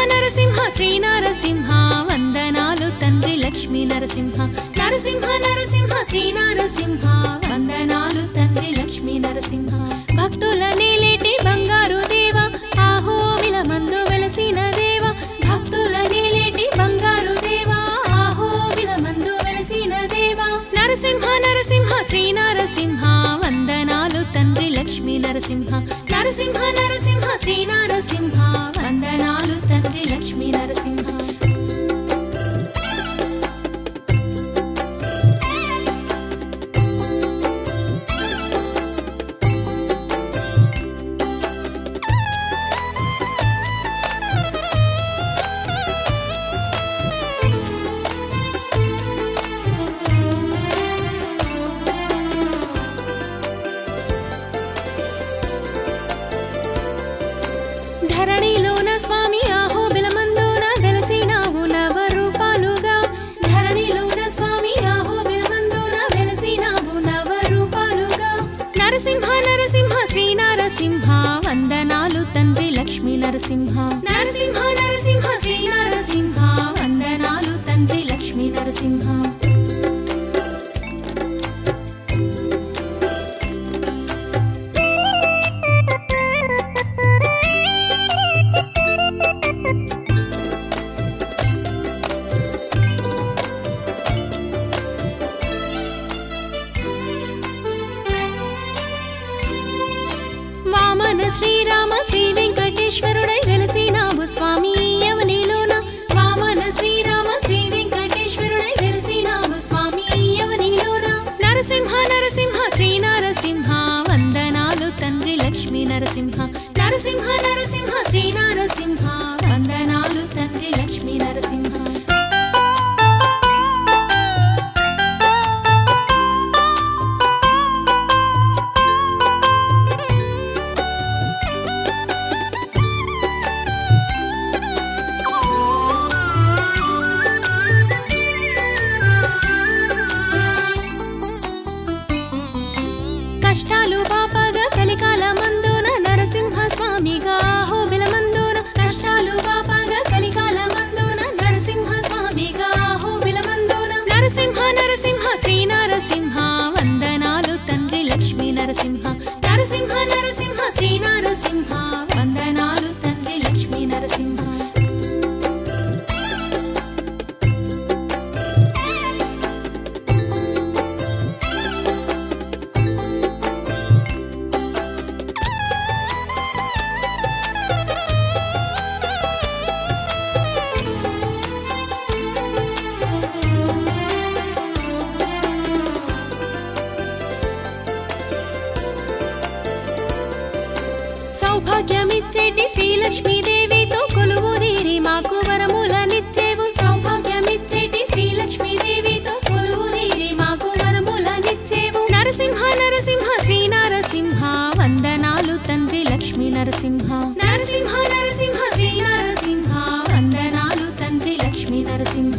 నరసింహ శ్రీ నరసింహ వందనాలు తండ్రి లక్ష్మీ నరసింహ నరసింహ నరసింహ శ్రీ నరసింహ వందనాలు తండ్రి లక్ష్మీ నరసింహ భక్తుల నేలేటి బంగారు దేవ ఆహో విలమందు వెలసిన దేవ భక్తుల నేలేటి బంగారు దేవ ఆహో విలమందు వెలసిన దేవ నరసింహ నరసింహ శ్రీ నరసింహ వందనాలు తండ్రి లక్ష్మీ నరసింహ నరసింహ నరసింహ శ్రీ నరసింహ వందనాలు తండ్రి లక్ష్మీ నరసింహ ధరణిలోన స్వామి ఆహో బిలమందున వెలసినావు నవ రూపాలుగా ధరణిలోన స్వామి ఆహో బిలమందున వెలసినావు నవ రూపాలుగా నరసింహ నరసింహ శ్రీ నరసింహ వందనాలు తండ్రి లక్ష్మీ నరసింహ నరసింహ నరసింహ శ్రీ నరసింహ వందనాలు తండ్రి లక్ష్మీ నరసింహ వామన శ్రీరామ శ్రీ వెంకటేశ్వరుడై వెలసినావు స్వామి యవనిలోన వామన శ్రీరామ శ్రీ వెంకటేశ్వరుడై వెలసినావు స్వామి యవనిలోన నరసింహ నరసింహ శ్రీ నరసింహ వందనాలు తండ్రి లక్ష్మీ నరసింహ నరసింహ నరసింహ శ్రీ నరసింహ వందనాలు తండ్రి లక్ష్మీ నరసింహ కష్టాలు పాపగా కలికాల మందున నరసింహ స్వామిగా హోబిలమందున కష్టాలు పాపగా కలికాల మందున నరసింహ స్వామిగా హోబిలమందున నరసింహ నరసింహ శ్రీ నరసింహ వందనాలు తండ్రి లక్ష్మీ నరసింహ నరసింహ నరసింహ శ్రీ నరసింహ వందనాలు తండ్రి లక్ష్మీ నరసింహ సౌభాగ్యమిచ్చేటి శ్రీలక్ష్మీదేవితో కొలువుదీరి మాకు వరములనిచ్చేవు సౌభాగ్యమిచ్చేటి శ్రీలక్ష్మీదేవితో కొలువుదీరి మాకు వరములనిచ్చేవు నరసింహ నరసింహ శ్రీ నరసింహ వందనాలు తండ్రి లక్ష్మీ నరసింహ నరసింహ నరసింహ శ్రీ నరసింహ వందనాలు తండ్రి లక్ష్మీ నరసింహ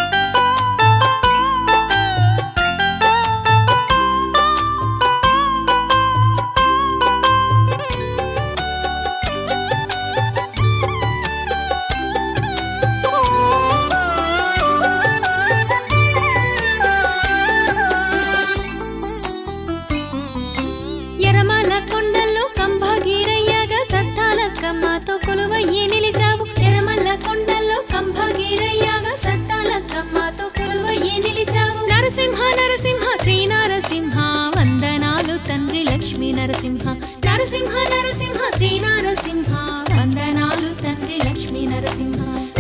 ఎరమల కొండల్లో కంభగీరయ్యగా సత్తాలక్కమ్మతో కొలువయ్యి నిలిచావు ఎరమల్ల కొండల్లో కంభగీరయ్యగా సత్తాలక్కమ్మతో కొలువయ్యి నిలిచావు నరసింహ నరసింహ శ్రీ నరసింహ వందనాలు తండ్రి లక్ష్మీ నరసింహ నరసింహ నరసింహ శ్రీ నరసింహ వందనాలు తండ్రి లక్ష్మీ నరసింహ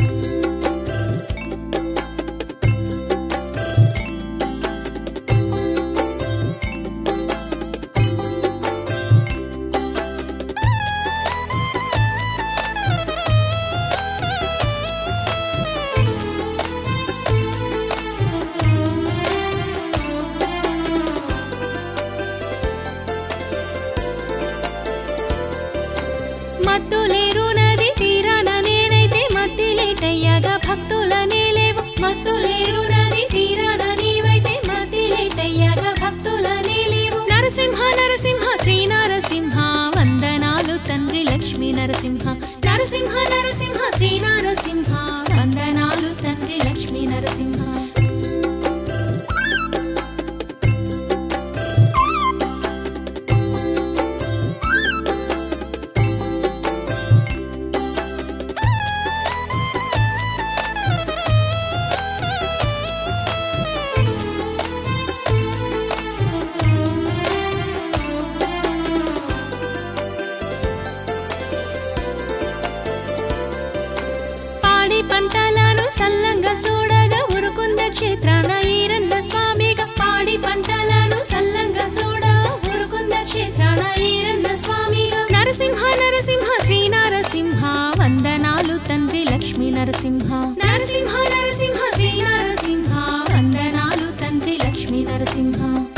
మత్తులేరు నది తీరాన నేనైతే మత్తిలేటయ్యాగా భక్తుల నేలేవు మత్తులేరు నది తీరాన నీవైతే మత్తిలేటయ్యాగా భక్తుల నేలేవు నరసింహ నరసింహ శ్రీ నరసింహ వందనాలు తండ్రి లక్ష్మీ నరసింహ నరసింహ నరసింహ శ్రీ నరసింహ వందనాలు తండ్రి లక్ష్మీ నరసింహ పాడి పంటలను సల్లంగా చూడగా ఉరుకుంద క్షేత్రాన ఈరన్న స్వామిగా పాడి పంటలను సల్లంగా చూడ ఉరుకుంద క్షేత్రాన ఈరన్న స్వామిగా నరసింహ నరసింహ శ్రీ నరసింహ వందనాలు తండ్రి లక్ష్మీ నరసింహ నరసింహ నరసింహ శ్రీ నరసింహ వందనాలు తండ్రి లక్ష్మీ నరసింహ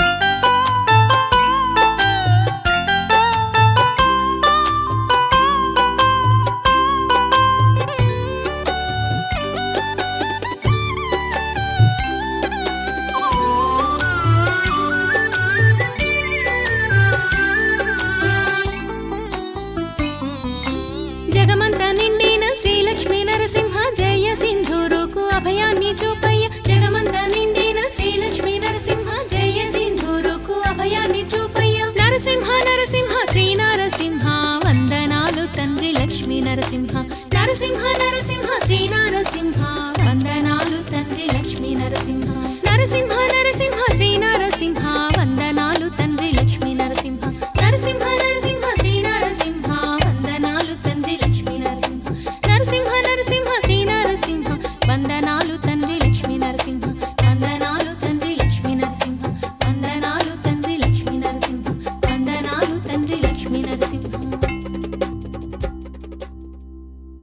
జగమంత నిండిన శ్రీలక్ష్మీ నరసింహ జయ సింధూరుకు అభయాన్ని చూపయ్య జగమంత నిండిన శ్రీలక్ష్మీ నరసింహ జయ సింధూరుకు అభయాన్ని చూపయ్య నరసింహ నరసింహ శ్రీ నరసింహ వందనాలు తండ్రి లక్ష్మీ నరసింహ నరసింహ నరసింహ శ్రీ నరసింహ వందనాలు తండ్రి లక్ష్మీ నరసింహ నరసింహ నరసింహ శ్రీ నరసింహ